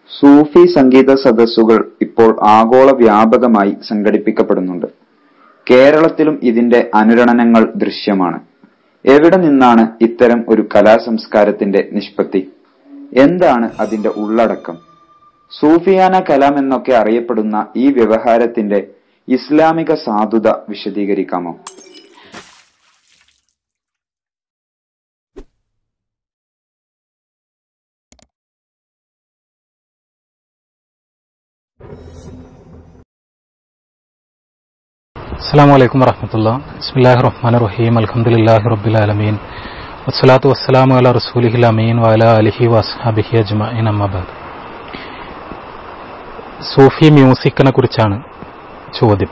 സൂഫി സംഗീത സദസ്സുകൾ ഇപ്പോൾ ആഗോള വ്യാപകമായി സംഘടിപ്പിക്കപ്പെടുന്നുണ്ട് കേരളത്തിലും ഇതിന്റെ അനുരണനങ്ങൾ ദൃശ്യമാണ് എവിടെ നിന്നാണ് ഇത്തരം ഒരു കലാസംസ്കാരത്തിന്റെ നിഷ്പത്തി എന്താണ് അതിന്റെ ഉള്ളടക്കം സൂഫിയാന കലാം എന്നൊക്കെ അറിയപ്പെടുന്ന ഈ വ്യവഹാരത്തിന്റെ ഇസ്ലാമിക സാധുത വിശദീകരിക്കാമോ അസ്സാം വലൈക്കും വറഹമത്തുള്ള ബിസ്മില്ലാഹി റഹ്മാൻ റഹീം അൽഹംദുലില്ലാഹി റബ്ബിൽ ആലമീൻ വസ്സലാത്തു വസ്സലാമു അല റസൂലിഹിൽ അമീൻ വഅല അലിഹി വസ്ഹാബിഹി അജ്മഈൻ അമ്മബാദ് സൂഫി മ്യൂസിക്കിനെ കുറിച്ചാണ് ചോദ്യം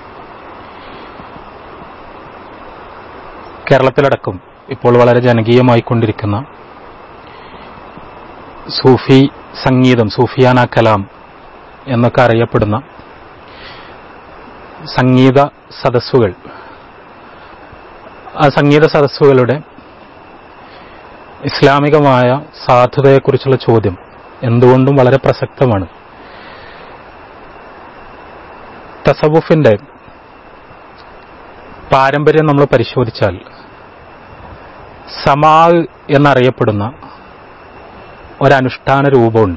കേരളത്തിലടക്കം ഇപ്പോൾ വളരെ ജനകീയമായിക്കൊണ്ടിരിക്കുന്ന സൂഫി സംഗീതം സൂഫിയാന കലാം എന്നൊക്കെ അറിയപ്പെടുന്ന സംഗീത സദസ്സുകൾ ആ സംഗീത സദസ്സുകളുടെ ഇസ്ലാമികമായ സാധുതയെക്കുറിച്ചുള്ള ചോദ്യം എന്തുകൊണ്ടും വളരെ പ്രസക്തമാണ് തസവുഫിന്റെ പാരമ്പര്യം നമ്മൾ പരിശോധിച്ചാൽ സമാ എന്നറിയപ്പെടുന്ന ഒരനുഷ്ഠാന രൂപമുണ്ട്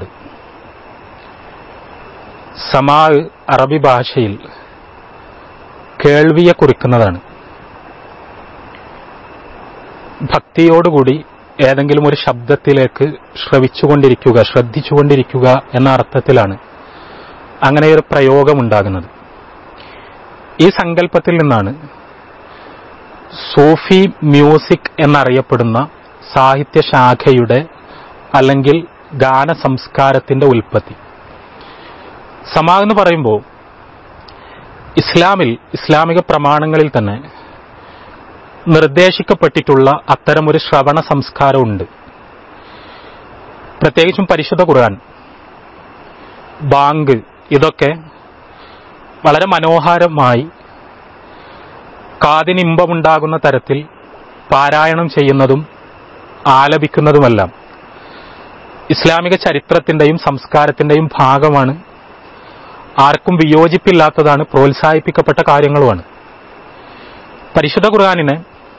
സമാ അറബി ഭാഷയിൽ കേൾവിയെ കുറിക്കുന്നതാണ് ഭക്തിയോടുകൂടി ഏതെങ്കിലും ഒരു ശബ്ദത്തിലേക്ക് ശ്രവിച്ചുകൊണ്ടിരിക്കുക ശ്രദ്ധിച്ചുകൊണ്ടിരിക്കുക എന്ന അർത്ഥത്തിലാണ് അങ്ങനെ ഒരു പ്രയോഗമുണ്ടാകുന്നത് ഈ സങ്കല്പത്തിൽ നിന്നാണ് സൂഫി മ്യൂസിക് എന്നറിയപ്പെടുന്ന സാഹിത്യ ശാഖയുടെ അല്ലെങ്കിൽ ഗാന സംസ്കാരത്തിന്റെ ഉൽപ്പത്തി സമാ എന്ന് പറയുമ്പോൾ ഇസ്ലാമിൽ ഇസ്ലാമിക പ്രമാണങ്ങളിൽ തന്നെ നിർദ്ദേശിക്കപ്പെട്ടിട്ടുള്ള അത്തരമൊരു ശ്രവണ സംസ്കാരമുണ്ട് പ്രത്യേകിച്ചും പരിശുദ്ധ ഖുർആൻ ബാങ്ക് ഇതൊക്കെ വളരെ മനോഹരമായി കാതിന് ഇമ്പമുണ്ടാകുന്ന തരത്തിൽ പാരായണം ചെയ്യുന്നതും ആലപിക്കുന്നതുമെല്ലാം ഇസ്ലാമിക ചരിത്രത്തിന്റെയും സംസ്കാരത്തിന്റെയും ഭാഗമാണ് ആർക്കും വിയോജിപ്പില്ലാത്തതാണ് പ്രോത്സാഹിപ്പിക്കപ്പെട്ട കാര്യങ്ങളുമാണ് പരിശുദ്ധ ഖുർആാനിനെ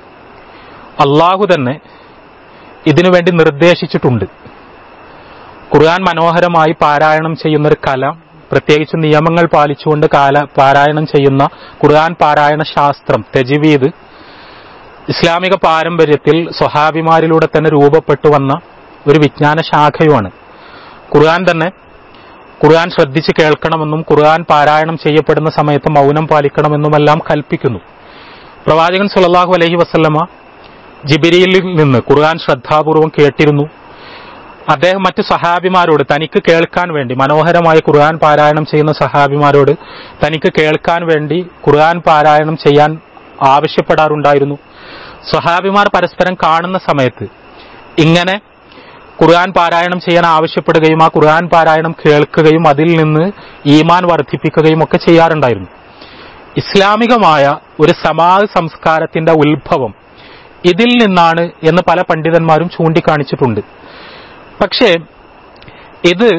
അള്ളാഹു തന്നെ ഇതിനുവേണ്ടി നിർദ്ദേശിച്ചിട്ടുണ്ട് ഖുർആൻ മനോഹരമായി പാരായണം ചെയ്യുന്ന ഒരു കല പ്രത്യേകിച്ച് നിയമങ്ങൾ പാലിച്ചുകൊണ്ട് കാല പാരായണം ചെയ്യുന്ന ഖുർആൻ പാരായണ ശാസ്ത്രം തെജിവീദ് ഇസ്ലാമിക പാരമ്പര്യത്തിൽ സ്വഹാബിമാരിലൂടെ തന്നെ രൂപപ്പെട്ടു വന്ന ഒരു വിജ്ഞാന ശാഖയുമാണ് ഖുർആൻ തന്നെ ഖുർആൻ ശ്രദ്ധിച്ച് കേൾക്കണമെന്നും ഖുർആൻ പാരായണം ചെയ്യപ്പെടുന്ന സമയത്ത് മൗനം പാലിക്കണമെന്നുമെല്ലാം കൽപ്പിക്കുന്നു പ്രവാചകൻ സുലല്ലാഹു അലഹി വസ്ല്ലമ ജിബിരിയിൽ നിന്ന് ഖുർആൻ ശ്രദ്ധാപൂർവം കേട്ടിരുന്നു അദ്ദേഹം മറ്റു സഹാബിമാരോട് തനിക്ക് കേൾക്കാൻ വേണ്ടി മനോഹരമായി ഖുർആൻ പാരായണം ചെയ്യുന്ന സഹാബിമാരോട് തനിക്ക് കേൾക്കാൻ വേണ്ടി ഖുർആൻ പാരായണം ചെയ്യാൻ ആവശ്യപ്പെടാറുണ്ടായിരുന്നു സഹാബിമാർ പരസ്പരം കാണുന്ന സമയത്ത് ഇങ്ങനെ ഖുർആൻ പാരായണം ചെയ്യാൻ ആവശ്യപ്പെടുകയും ആ ഖുർആൻ പാരായണം കേൾക്കുകയും അതിൽ നിന്ന് ഈമാൻ വർദ്ധിപ്പിക്കുകയും ഒക്കെ ചെയ്യാറുണ്ടായിരുന്നു ഇസ്ലാമികമായ ഒരു സമാജ സംസ്കാരത്തിന്റെ ഉത്ഭവം ഇതിൽ നിന്നാണ് എന്ന് പല പണ്ഡിതന്മാരും ചൂണ്ടിക്കാണിച്ചിട്ടുണ്ട് പക്ഷേ ഇത്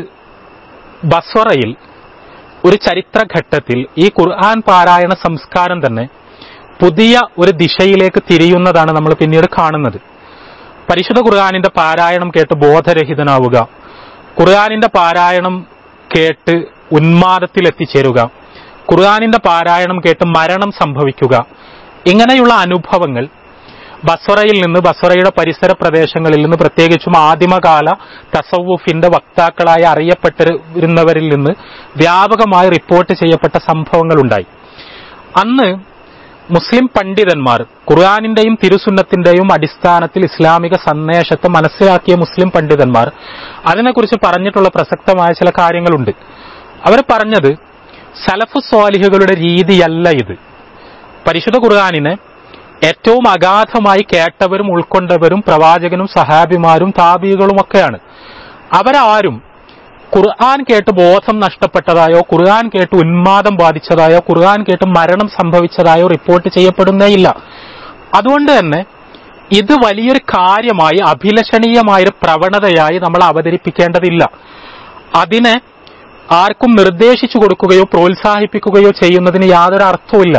ബസ്വറയിൽ ഒരു ചരിത്രഘട്ടത്തിൽ ഈ ഖുർആൻ പാരായണ സംസ്കാരം തന്നെ പുതിയ ഒരു ദിശയിലേക്ക് തിരിയുന്നതാണ് നമ്മൾ പിന്നീട് കാണുന്നത് പരിശുദ്ധ ഖുർആാനിന്റെ പാരായണം കേട്ട് ബോധരഹിതനാവുക ഖുർആാനിന്റെ പാരായണം കേട്ട് ഉന്മാദത്തിൽ എത്തിച്ചേരുക ഖുർആാനിന്റെ പാരായണം കേട്ട് മരണം സംഭവിക്കുക ഇങ്ങനെയുള്ള അനുഭവങ്ങൾ ബസ്വറയിൽ നിന്ന് ബസ്വറയുടെ പരിസര പ്രദേശങ്ങളിൽ നിന്ന് പ്രത്യേകിച്ചും ആദിമകാല തസവുഫിന്റെ വക്താക്കളായി അറിയപ്പെട്ടിരുന്നവരിൽ നിന്ന് വ്യാപകമായി റിപ്പോർട്ട് ചെയ്യപ്പെട്ട സംഭവങ്ങളുണ്ടായി അന്ന് മുസ്ലിം പണ്ഡിതന്മാർ ഖുർആാനിന്റെയും തിരുസുന്നത്തിന്റെയും അടിസ്ഥാനത്തിൽ ഇസ്ലാമിക സന്ദേശത്തെ മനസ്സിലാക്കിയ മുസ്ലിം പണ്ഡിതന്മാർ അതിനെക്കുറിച്ച് പറഞ്ഞിട്ടുള്ള പ്രസക്തമായ ചില കാര്യങ്ങളുണ്ട് അവർ പറഞ്ഞത് സലഫു സ്വാലിഹുകളുടെ രീതിയല്ല ഇത് പരിശുദ്ധ ഖുർആാനിനെ ഏറ്റവും അഗാധമായി കേട്ടവരും ഉൾക്കൊണ്ടവരും പ്രവാചകനും സഹാബിമാരും താബികളുമൊക്കെയാണ് അവരാരും ഖുർആൻ കേട്ട് ബോധം നഷ്ടപ്പെട്ടതായോ ഖുർആൻ കേട്ട് ഉന്മാദം ബാധിച്ചതായോ ഖുർആൻ കേട്ട് മരണം സംഭവിച്ചതായോ റിപ്പോർട്ട് ചെയ്യപ്പെടുന്നേയില്ല അതുകൊണ്ട് തന്നെ ഇത് വലിയൊരു കാര്യമായി അഭിലഷണീയമായൊരു പ്രവണതയായി നമ്മൾ അവതരിപ്പിക്കേണ്ടതില്ല അതിനെ ആർക്കും നിർദ്ദേശിച്ചു കൊടുക്കുകയോ പ്രോത്സാഹിപ്പിക്കുകയോ ചെയ്യുന്നതിന് യാതൊരു അർത്ഥവുമില്ല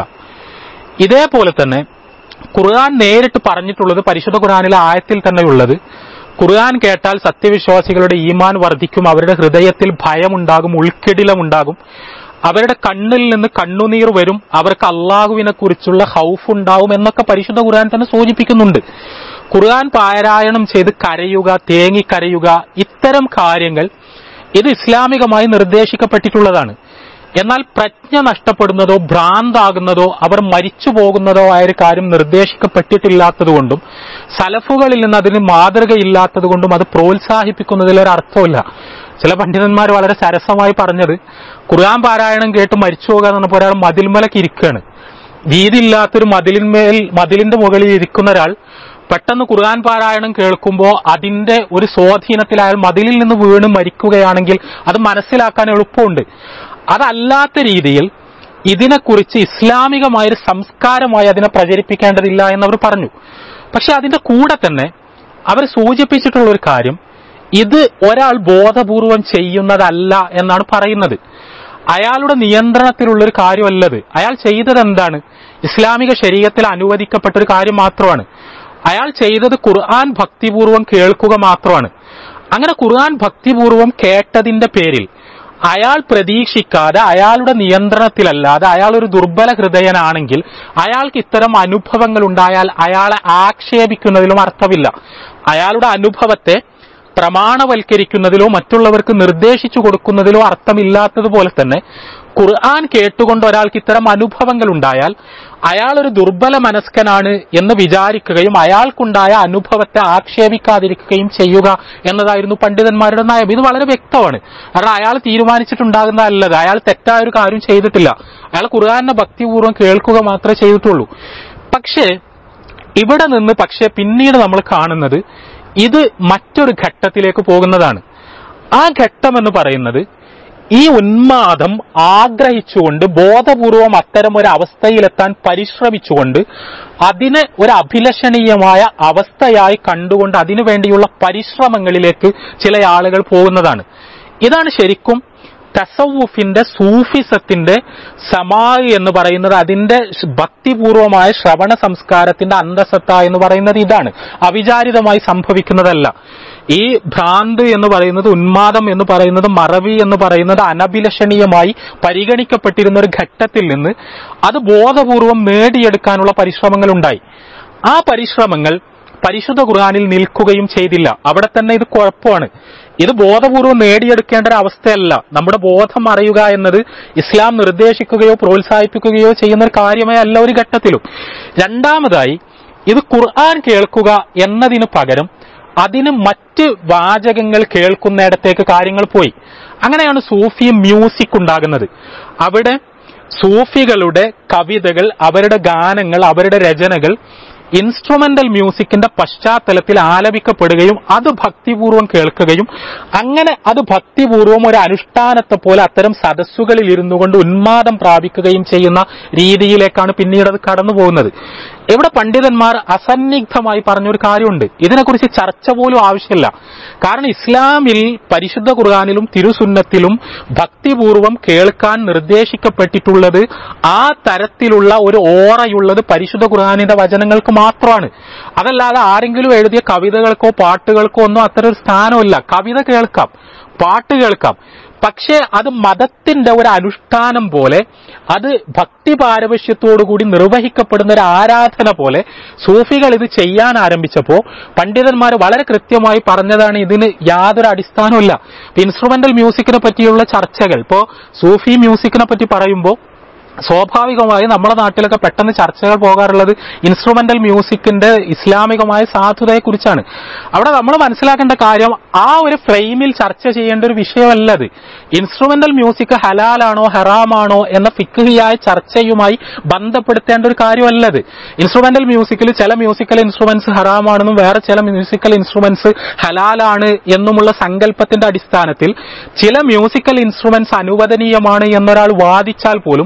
ഇതേപോലെ തന്നെ ഖുർആൻ നേരിട്ട് പറഞ്ഞിട്ടുള്ളത് പരിശുദ്ധ ഖുർആനിലെ ആയത്തിൽ തന്നെയുള്ളത് ഖുർആൻ കേട്ടാൽ സത്യവിശ്വാസികളുടെ ഈമാൻ വർദ്ധിക്കും അവരുടെ ഹൃദയത്തിൽ ഭയമുണ്ടാകും ഉൾക്കിടിലമുണ്ടാകും അവരുടെ കണ്ണിൽ നിന്ന് കണ്ണുനീർ വരും അവർക്ക് അള്ളാഹുവിനെ കുറിച്ചുള്ള ഹൗഫ് ഉണ്ടാവും എന്നൊക്കെ പരിശുദ്ധ ഖുർആൻ തന്നെ സൂചിപ്പിക്കുന്നുണ്ട് ഖുർആൻ പാരായണം ചെയ്ത് കരയുക തേങ്ങിക്കരയുക ഇത്തരം കാര്യങ്ങൾ ഇത് ഇസ്ലാമികമായി നിർദ്ദേശിക്കപ്പെട്ടിട്ടുള്ളതാണ് എന്നാൽ പ്രജ്ഞ നഷ്ടപ്പെടുന്നതോ ഭ്രാന്താകുന്നതോ അവർ മരിച്ചു പോകുന്നതോ ആയ ഒരു കാര്യം നിർദ്ദേശിക്കപ്പെട്ടിട്ടില്ലാത്തതുകൊണ്ടും സലഫുകളിൽ നിന്ന് അതിന് മാതൃകയില്ലാത്തതുകൊണ്ടും അത് പ്രോത്സാഹിപ്പിക്കുന്നതിൽ ഒരു അർത്ഥമില്ല ചില പണ്ഡിതന്മാർ വളരെ സരസമായി പറഞ്ഞത് ഖുർആൻ പാരായണം കേട്ട് മരിച്ചു പോകുക എന്ന് പറഞ്ഞപ്പോൾ ഒരാൾ മതിൽമലക്ക് ഇരിക്കുകയാണ് വീതിയില്ലാത്തൊരു മതിലിന്മേൽ മതിലിന്റെ മുകളിൽ ഇരിക്കുന്ന ഒരാൾ പെട്ടെന്ന് ഖുർആൻ പാരായണം കേൾക്കുമ്പോൾ അതിന്റെ ഒരു സ്വാധീനത്തിൽ അയാൾ മതിലിൽ നിന്ന് വീണ് മരിക്കുകയാണെങ്കിൽ അത് മനസ്സിലാക്കാൻ എളുപ്പമുണ്ട് അതല്ലാത്ത രീതിയിൽ ഇതിനെക്കുറിച്ച് ഇസ്ലാമികമായൊരു സംസ്കാരമായി അതിനെ പ്രചരിപ്പിക്കേണ്ടതില്ല എന്നവർ പറഞ്ഞു പക്ഷെ അതിന്റെ കൂടെ തന്നെ അവർ സൂചിപ്പിച്ചിട്ടുള്ള ഒരു കാര്യം ഇത് ഒരാൾ ബോധപൂർവം ചെയ്യുന്നതല്ല എന്നാണ് പറയുന്നത് അയാളുടെ നിയന്ത്രണത്തിലുള്ള ഒരു കാര്യമല്ലത് അയാൾ ചെയ്തത് എന്താണ് ഇസ്ലാമിക ശരീരത്തിൽ അനുവദിക്കപ്പെട്ട ഒരു കാര്യം മാത്രമാണ് അയാൾ ചെയ്തത് ഖുർആൻ ഭക്തിപൂർവം കേൾക്കുക മാത്രമാണ് അങ്ങനെ ഖുർആൻ ഭക്തിപൂർവം കേട്ടതിന്റെ പേരിൽ അയാൾ പ്രതീക്ഷിക്കാതെ അയാളുടെ നിയന്ത്രണത്തിലല്ലാതെ അയാൾ ഒരു ദുർബല ഹൃദയനാണെങ്കിൽ അയാൾക്ക് ഇത്തരം അനുഭവങ്ങൾ ഉണ്ടായാൽ അയാളെ ആക്ഷേപിക്കുന്നതിലും അർത്ഥമില്ല അയാളുടെ അനുഭവത്തെ പ്രമാണവൽക്കരിക്കുന്നതിലോ മറ്റുള്ളവർക്ക് നിർദ്ദേശിച്ചു കൊടുക്കുന്നതിലോ അർത്ഥമില്ലാത്തതുപോലെ തന്നെ ഖുർആൻ കേട്ടുകൊണ്ട് ഒരാൾക്ക് ഇത്തരം അനുഭവങ്ങൾ ഉണ്ടായാൽ അയാൾ ഒരു ദുർബല മനസ്കനാണ് എന്ന് വിചാരിക്കുകയും അയാൾക്കുണ്ടായ അനുഭവത്തെ ആക്ഷേപിക്കാതിരിക്കുകയും ചെയ്യുക എന്നതായിരുന്നു പണ്ഡിതന്മാരുടെ നയം ഇത് വളരെ വ്യക്തമാണ് കാരണം അയാൾ തീരുമാനിച്ചിട്ടുണ്ടാകുന്നതല്ലത് അയാൾ തെറ്റായ ഒരു കാര്യം ചെയ്തിട്ടില്ല അയാൾ ഖുർആാനെ ഭക്തിപൂർവ്വം കേൾക്കുക മാത്രമേ ചെയ്തിട്ടുള്ളൂ പക്ഷേ ഇവിടെ നിന്ന് പക്ഷേ പിന്നീട് നമ്മൾ കാണുന്നത് ഇത് മറ്റൊരു ഘട്ടത്തിലേക്ക് പോകുന്നതാണ് ആ ഘട്ടം എന്ന് പറയുന്നത് ഈ ഉന്മാദം ആഗ്രഹിച്ചുകൊണ്ട് ബോധപൂർവം അത്തരം ഒരു അവസ്ഥയിലെത്താൻ പരിശ്രമിച്ചുകൊണ്ട് അതിനെ ഒരു അഭിലഷണീയമായ അവസ്ഥയായി കണ്ടുകൊണ്ട് അതിനു വേണ്ടിയുള്ള പരിശ്രമങ്ങളിലേക്ക് ചില ആളുകൾ പോകുന്നതാണ് ഇതാണ് ശരിക്കും തസവുഫിന്റെ സൂഫിസത്തിന്റെ സമായി എന്ന് പറയുന്നത് അതിന്റെ ഭക്തിപൂർവമായ ശ്രവണ സംസ്കാരത്തിന്റെ അന്തസത്ത എന്ന് പറയുന്നത് ഇതാണ് അവിചാരിതമായി സംഭവിക്കുന്നതല്ല ഈ ഭ്രാന്ത് എന്ന് പറയുന്നത് ഉന്മാദം എന്ന് പറയുന്നത് മറവി എന്ന് പറയുന്നത് അനഭിലഷണീയമായി പരിഗണിക്കപ്പെട്ടിരുന്ന ഒരു ഘട്ടത്തിൽ നിന്ന് അത് ബോധപൂർവം നേടിയെടുക്കാനുള്ള പരിശ്രമങ്ങൾ ഉണ്ടായി ആ പരിശ്രമങ്ങൾ പരിശുദ്ധ ഖുർആാനിൽ നിൽക്കുകയും ചെയ്തില്ല അവിടെ തന്നെ ഇത് കുഴപ്പമാണ് ഇത് ബോധപൂർവം നേടിയെടുക്കേണ്ട ഒരു അവസ്ഥയല്ല നമ്മുടെ ബോധം അറിയുക എന്നത് ഇസ്ലാം നിർദ്ദേശിക്കുകയോ പ്രോത്സാഹിപ്പിക്കുകയോ ചെയ്യുന്ന ഒരു കാര്യമേ അല്ല ഒരു ഘട്ടത്തിലും രണ്ടാമതായി ഇത് ഖുർആൻ കേൾക്കുക എന്നതിന് പകരം അതിന് മറ്റ് വാചകങ്ങൾ കേൾക്കുന്നിടത്തേക്ക് കാര്യങ്ങൾ പോയി അങ്ങനെയാണ് സൂഫി മ്യൂസിക് ഉണ്ടാകുന്നത് അവിടെ സൂഫികളുടെ കവിതകൾ അവരുടെ ഗാനങ്ങൾ അവരുടെ രചനകൾ ഇൻസ്ട്രുമെന്റൽ മ്യൂസിക്കിന്റെ പശ്ചാത്തലത്തിൽ ആലപിക്കപ്പെടുകയും അത് ഭക്തിപൂർവ്വം കേൾക്കുകയും അങ്ങനെ അത് ഭക്തിപൂർവ്വം ഒരു അനുഷ്ഠാനത്തെ പോലെ അത്തരം സദസ്സുകളിൽ ഇരുന്നു കൊണ്ട് ഉന്മാദം പ്രാപിക്കുകയും ചെയ്യുന്ന രീതിയിലേക്കാണ് പിന്നീട് അത് കടന്നു പോകുന്നത് ഇവിടെ പണ്ഡിതന്മാർ അസന്നിഗ്ധമായി പറഞ്ഞൊരു കാര്യമുണ്ട് ഇതിനെക്കുറിച്ച് ചർച്ച പോലും ആവശ്യമില്ല കാരണം ഇസ്ലാമിൽ പരിശുദ്ധ ഖുർആാനിലും തിരുസുന്നത്തിലും ഭക്തിപൂർവം കേൾക്കാൻ നിർദ്ദേശിക്കപ്പെട്ടിട്ടുള്ളത് ആ തരത്തിലുള്ള ഒരു ഓറയുള്ളത് പരിശുദ്ധ ഖുർആാനിന്റെ വചനങ്ങൾക്ക് മാത്രമാണ് അതല്ലാതെ ആരെങ്കിലും എഴുതിയ കവിതകൾക്കോ പാട്ടുകൾക്കോ ഒന്നും അത്തരം ഒരു സ്ഥാനമില്ല കവിത കേൾക്കാം പാട്ട് കേൾക്കാം പക്ഷേ അത് മതത്തിന്റെ ഒരു അനുഷ്ഠാനം പോലെ അത് ഭക്തി പാരവശ്യത്തോടുകൂടി നിർവഹിക്കപ്പെടുന്ന ഒരു ആരാധന പോലെ സൂഫികൾ ഇത് ചെയ്യാൻ ആരംഭിച്ചപ്പോൾ പണ്ഡിതന്മാർ വളരെ കൃത്യമായി പറഞ്ഞതാണ് ഇതിന് യാതൊരു അടിസ്ഥാനമില്ല ഇൻസ്ട്രുമെന്റൽ മ്യൂസിക്കിനെ പറ്റിയുള്ള ചർച്ചകൾ ഇപ്പോൾ സൂഫി മ്യൂസിക്കിനെ പറ്റി പറയുമ്പോൾ സ്വാഭാവികമായി നമ്മുടെ നാട്ടിലൊക്കെ പെട്ടെന്ന് ചർച്ചകൾ പോകാറുള്ളത് ഇൻസ്ട്രുമെന്റൽ മ്യൂസിക്കിന്റെ ഇസ്ലാമികമായ സാധുതയെക്കുറിച്ചാണ് അവിടെ നമ്മൾ മനസ്സിലാക്കേണ്ട കാര്യം ആ ഒരു ഫ്രെയിമിൽ ചർച്ച ചെയ്യേണ്ട ഒരു വിഷയമല്ലത് ഇൻസ്ട്രുമെന്റൽ മ്യൂസിക് ഹലാലാണോ ഹറാമാണോ എന്ന ഫിക്ഹിയായ ചർച്ചയുമായി ബന്ധപ്പെടുത്തേണ്ട ഒരു കാര്യമല്ലത് ഇൻസ്ട്രുമെന്റൽ മ്യൂസിക്കിൽ ചില മ്യൂസിക്കൽ ഇൻസ്ട്രുമെന്റ്സ് ഹറാമാണെന്നും വേറെ ചില മ്യൂസിക്കൽ ഇൻസ്ട്രുമെന്റ്സ് ഹലാലാണ് എന്നുമുള്ള സങ്കല്പത്തിന്റെ അടിസ്ഥാനത്തിൽ ചില മ്യൂസിക്കൽ ഇൻസ്ട്രുമെന്റ്സ് അനുവദനീയമാണ് എന്നൊരാൾ വാദിച്ചാൽ പോലും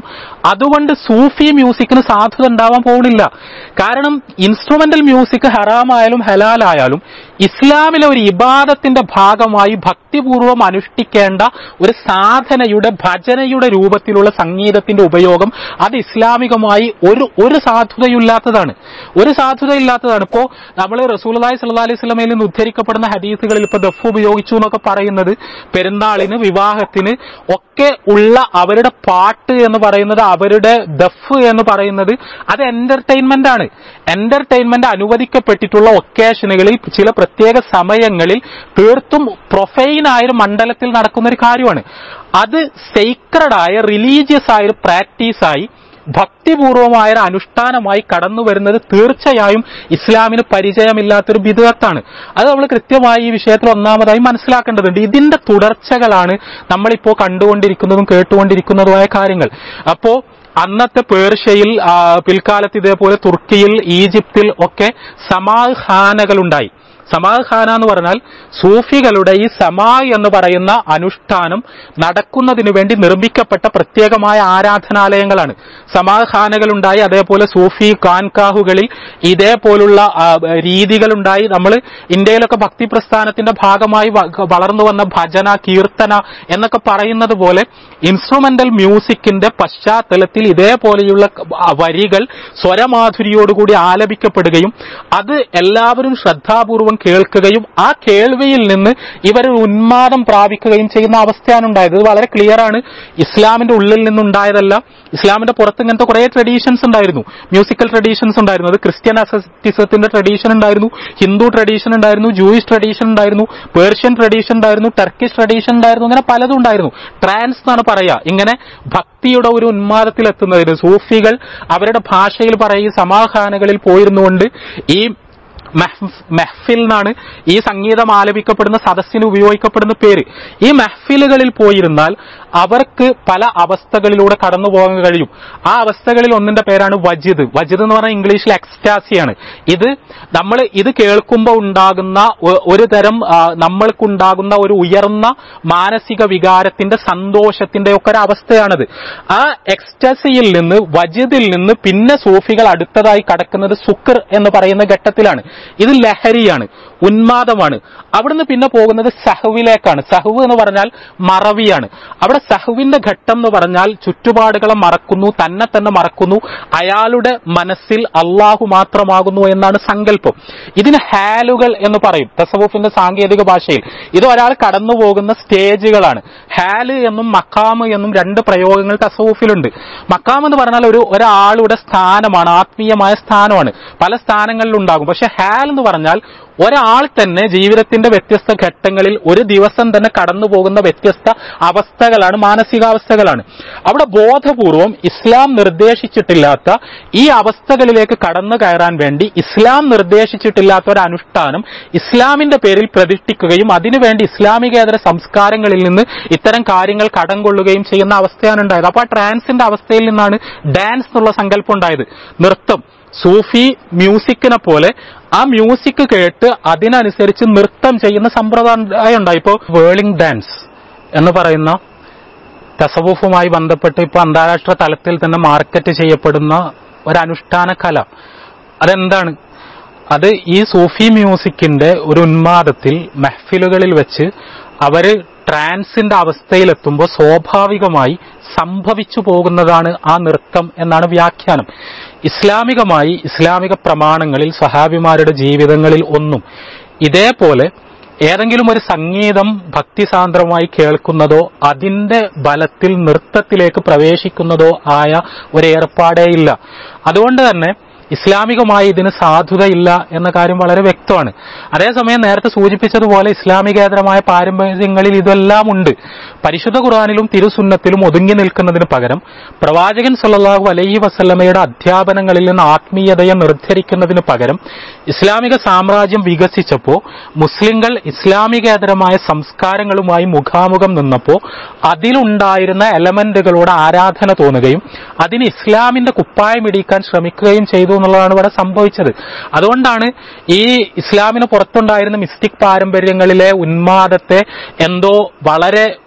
അതുകൊണ്ട് സൂഫി മ്യൂസിക്കിന് സാധുത ഉണ്ടാവാൻ പോകുന്നില്ല കാരണം ഇൻസ്ട്രുമെന്റൽ മ്യൂസിക് ഹറാമായാലും ഹലാലായാലും ഇസ്ലാമിലെ ഒരു ഇബാദത്തിന്റെ ഭാഗമായി ഭക്തിപൂർവം അനുഷ്ഠിക്കേണ്ട ഒരു സാധനയുടെ ഭജനയുടെ രൂപത്തിലുള്ള സംഗീതത്തിന്റെ ഉപയോഗം അത് ഇസ്ലാമികമായി ഒരു ഒരു സാധുതയില്ലാത്തതാണ് ഒരു സാധുതയില്ലാത്തതാണ് ഇപ്പോ നമ്മൾ റസൂലി സല്ലാ അലൈഹി സ്വലമയിൽ നിന്ന് ഉദ്ധരിക്കപ്പെടുന്ന ഹദീസുകളിൽ ഇപ്പൊ ദഫ് ഉപയോഗിച്ചു എന്നൊക്കെ പറയുന്നത് പെരുന്നാളിന് വിവാഹത്തിന് ഒക്കെ ഉള്ള അവരുടെ പാട്ട് എന്ന് പറയുന്നത് അവരുടെ ദഫ് എന്ന് പറയുന്നത് അത് എന്റർടൈൻമെന്റ് ആണ് എന്റർടൈൻമെന്റ് അനുവദിക്കപ്പെട്ടിട്ടുള്ള ഒക്കേഷനുകളിൽ ചില പ്രത്യേക സമയങ്ങളിൽ തീർത്തും പ്രൊഫൈൻ ആയ ഒരു മണ്ഡലത്തിൽ നടക്കുന്ന ഒരു കാര്യമാണ് അത് സേക്രഡായ റിലീജിയസ് ആയ ഒരു പ്രാക്ടീസായി ഭക്തിപൂർവമായ ഒരു അനുഷ്ഠാനമായി കടന്നു വരുന്നത് തീർച്ചയായും ഇസ്ലാമിന് പരിചയമില്ലാത്തൊരു ബിദത്താണ് അത് നമ്മൾ കൃത്യമായി ഈ വിഷയത്തിൽ ഒന്നാമതായി മനസ്സിലാക്കേണ്ടതുണ്ട് ഇതിന്റെ തുടർച്ചകളാണ് നമ്മളിപ്പോ കണ്ടുകൊണ്ടിരിക്കുന്നതും കേട്ടുകൊണ്ടിരിക്കുന്നതുമായ കാര്യങ്ങൾ അപ്പോ അന്നത്തെ പേർഷ്യയിൽ ആ, പിൽക്കാലത്ത് ഇതേപോലെ തുർക്കിയിൽ ഈജിപ്തിൽ ഒക്കെ സമാഖാനകളുണ്ടായി സമാഖാന എന്ന് പറഞ്ഞാൽ സൂഫികളുടെ ഈ സമായ് എന്ന് പറയുന്ന അനുഷ്ഠാനം നടക്കുന്നതിന് വേണ്ടി നിർമ്മിക്കപ്പെട്ട പ്രത്യേകമായ ആരാധനാലയങ്ങളാണ് സമാഖാനകളുണ്ടായി അതേപോലെ സൂഫി ഖാൻകാഹുകളിൽ ഇതേപോലുള്ള ആ, രീതികളുണ്ടായി നമ്മൾ ഇന്ത്യയിലൊക്കെ ഭക്തി പ്രസ്ഥാനത്തിന്റെ ഭാഗമായി വ- വളർന്നു വന്ന ഭജന കീർത്തന എന്നൊക്കെ പറയുന്നത് പോലെ ഇൻസ്ട്രുമെന്റൽ മ്യൂസിക്കിന്റെ പശ്ചാത്തലത്തിൽ ഇതേപോലെയുള്ള വരികൾ സ്വരമാധുരിയോടുകൂടി ആലപിക്കപ്പെടുകയും അത് എല്ലാവരും ശ്രദ്ധാപൂർവം കേൾക്കുകയും ആ കേൾവിയിൽ നിന്ന് ഇവർ ഒരു ഉന്മാദം പ്രാപിക്കുകയും ചെയ്യുന്ന അവസ്ഥയാണ് ഉണ്ടായത് ഇത് വളരെ ക്ലിയർ ആണ് ഇസ്ലാമിന്റെ ഉള്ളിൽ നിന്നുണ്ടായതല്ല ഇസ്ലാമിന്റെ പുറത്ത് ഇങ്ങനത്തെ കുറെ ട്രഡീഷൻസ് ഉണ്ടായിരുന്നു മ്യൂസിക്കൽ ട്രഡീഷൻസ് ഉണ്ടായിരുന്നു അത് ക്രിസ്ത്യൻ അസറ്റിസത്തിന്റെ ട്രഡീഷൻ ഉണ്ടായിരുന്നു ഹിന്ദു ട്രഡീഷൻ ഉണ്ടായിരുന്നു ജൂയിഷ് ട്രഡീഷൻ ഉണ്ടായിരുന്നു പേർഷ്യൻ ട്രഡീഷൻ ഉണ്ടായിരുന്നു ടർക്കിഷ് ട്രഡീഷൻ ഉണ്ടായിരുന്നു അങ്ങനെ പലതും ഉണ്ടായിരുന്നു ട്രാൻസ് എന്നാണ് പറയുക ഇങ്ങനെ ഭക്തിയുടെ ഒരു ഉന്മാദത്തിൽ എത്തുന്നതിന് സൂഫികൾ അവരുടെ ഭാഷയിൽ പറയുക സമാഖാനകളിൽ പോയിരുന്നുകൊണ്ട് ഈ മെഹ്- മെഹ്ഫിൽ എന്നാണ് ഈ സംഗീതം ആലപിക്കപ്പെടുന്ന സദസ്സിന് ഉപയോഗിക്കപ്പെടുന്ന പേര് ഈ മെഹ്ഫിലുകളിൽ പോയിരുന്നാൽ അവർക്ക് പല അവസ്ഥകളിലൂടെ കടന്നു പോകാൻ കഴിയും ആ അവസ്ഥകളിൽ ഒന്നിന്റെ പേരാണ് വജിദ് വജിദ് എന്ന് പറഞ്ഞാൽ ഇംഗ്ലീഷിൽ എക്സ്റ്റാസിയാണ് ഇത് നമ്മൾ ഇത് കേൾക്കുമ്പോൾ ഉണ്ടാകുന്ന ഒ- ഒരു തരം ആ, നമ്മൾക്കുണ്ടാകുന്ന ഒരു ഉയർന്ന മാനസിക വികാരത്തിന്റെ സന്തോഷത്തിന്റെ ഒക്കെ ഒരു അവസ്ഥയാണത് ആ എക്സ്റ്റസിയിൽ നിന്ന് വജിദിൽ നിന്ന് പിന്നെ സൂഫികൾ അടുത്തതായി കടക്കുന്നത് സുക്കർ എന്ന് പറയുന്ന ഘട്ടത്തിലാണ് ഇത് ലഹരിയാണ് ഉന്മാദമാണ് അവിടുന്ന് പിന്നെ പോകുന്നത് സഹുവിലേക്കാണ് സഹുവ് എന്ന് പറഞ്ഞാൽ മറവിയാണ് അവിടെ സഹുവിന്റെ ഘട്ടം എന്ന് പറഞ്ഞാൽ ചുറ്റുപാടുകളെ മറക്കുന്നു തന്നെ തന്നെ മറക്കുന്നു അയാളുടെ മനസ്സിൽ അള്ളാഹു മാത്രമാകുന്നു എന്നാണ് സങ്കല്പം ഇതിന് ഹാലുകൾ എന്ന് പറയും തസവുഫിന്റെ സാങ്കേതിക ഭാഷയിൽ ഇത് ഒരാൾ കടന്നു പോകുന്ന സ്റ്റേജുകളാണ് ഹാല് എന്നും മക്കാമ് എന്നും രണ്ട് പ്രയോഗങ്ങൾ തസവുഫിലുണ്ട് മക്കാം എന്ന് പറഞ്ഞാൽ ഒരു ഒരാളുടെ സ്ഥാനമാണ് ആത്മീയമായ സ്ഥാനമാണ് പല സ്ഥലങ്ങളിലും ഉണ്ടാകും പക്ഷെ ഹാൽ എന്ന് പറഞ്ഞാൽ ഒരാൾ തന്നെ ജീവിതത്തിന്റെ വ്യത്യസ്ത ഘട്ടങ്ങളിൽ ഒരു ദിവസം തന്നെ കടന്നു പോകുന്ന വ്യത്യസ്ത അവസ്ഥകളാണ് മാനസികാവസ്ഥകളാണ് അവിടെ ബോധപൂർവം ഇസ്ലാം നിർദ്ദേശിച്ചിട്ടില്ലാത്ത ഈ അവസ്ഥകളിലേക്ക് കടന്നു കയറാൻ വേണ്ടി ഇസ്ലാം നിർദ്ദേശിച്ചിട്ടില്ലാത്ത ഒരു അനുഷ്ഠാനം ഇസ്ലാമിന്റെ പേരിൽ പ്രതിഷ്ഠിക്കുകയും അതിനുവേണ്ടി ഇസ്ലാമികേതര സംസ്കാരങ്ങളിൽ നിന്ന് ഇത്തരം കാര്യങ്ങൾ കടം കൊള്ളുകയും ചെയ്യുന്ന അവസ്ഥയാണ് ഉണ്ടായത് അപ്പൊ ആ ട്രാൻസിന്റെ അവസ്ഥയിൽ നിന്നാണ് ഡാൻസ് എന്നുള്ള സങ്കല്പം ഉണ്ടായത് നൃത്തം സൂഫി മ്യൂസിക്കിനെ പോലെ ആ മ്യൂസിക് കേട്ട് അതിനനുസരിച്ച് നൃത്തം ചെയ്യുന്ന സമ്പ്രദായം ഉണ്ടായി ഇപ്പോ വേളിംഗ് ഡാൻസ് എന്ന് പറയുന്ന തസവുഫുമായി ബന്ധപ്പെട്ട് ഇപ്പൊ അന്താരാഷ്ട്ര തലത്തിൽ തന്നെ മാർക്കറ്റ് ചെയ്യപ്പെടുന്ന ഒരു അനുഷ്ഠാന കല അതെന്താണ് അത് ഈ സൂഫി മ്യൂസിക്കിന്റെ ഒരു ഉന്മാദത്തിൽ മെഹ്ഫിലുകളിൽ വെച്ച് അവര് ട്രാൻസിന്റെ അവസ്ഥയിലെത്തുമ്പോൾ സ്വാഭാവികമായി സംഭവിച്ചു പോകുന്നതാണ് ആ നൃത്തം എന്നാണ് വ്യാഖ്യാനം ഇസ്ലാമികമായി ഇസ്ലാമിക പ്രമാണങ്ങളിൽ സഹാബിമാരുടെ ജീവിതങ്ങളിൽ ഒന്നും ഇതേപോലെ ഏതെങ്കിലും ഒരു സംഗീതം ഭക്തിസാന്ദ്രമായി കേൾക്കുന്നതോ അതിന്റെ ബലത്തിൽ നൃത്തത്തിലേക്ക് പ്രവേശിക്കുന്നതോ ആയ ഒരു ഏർപ്പാടേ ഇല്ല അതുകൊണ്ട് തന്നെ ഇസ്ലാമികമായി ഇതിന് സാധുതയില്ല എന്ന കാര്യം വളരെ വ്യക്തമാണ് അതേസമയം നേരത്തെ സൂചിപ്പിച്ചതുപോലെ ഇസ്ലാമികേതരമായ പാരമ്പര്യങ്ങളിൽ ഇതെല്ലാം ഉണ്ട് പരിശുദ്ധ ഖുർആാനിലും തിരുസുന്നത്തിലും ഒതുങ്ങി നിൽക്കുന്നതിന് പകരം പ്രവാചകൻ സല്ലല്ലാഹു അലൈഹി വസല്ലമയുടെ അധ്യാപനങ്ങളിൽ നിന്ന് ആത്മീയതയെ നിർദ്ധരിക്കുന്നതിന് പകരം ഇസ്ലാമിക സാമ്രാജ്യം വികസിച്ചപ്പോൾ മുസ്ലിങ്ങൾ ഇസ്ലാമികേതരമായ സംസ്കാരങ്ങളുമായി മുഖാമുഖം നിന്നപ്പോൾ അതിലുണ്ടായിരുന്ന എലമെന്റുകളോട് ആരാധന തോന്നുകയും അതിന് ഇസ്ലാമിന്റെ കുപ്പായം ഇടിക്കാൻ ശ്രമിക്കുകയും ചെയ്തു എന്നുള്ളതാണ് ഇവിടെ സംഭവിച്ചത് അതുകൊണ്ടാണ് ഈ ഇസ്ലാമിന് പുറത്തുണ്ടായിരുന്ന മിസ്റ്റിക് പാരമ്പര്യങ്ങളിലെ ഉന്മാദത്തെ എന്തോ വളരെ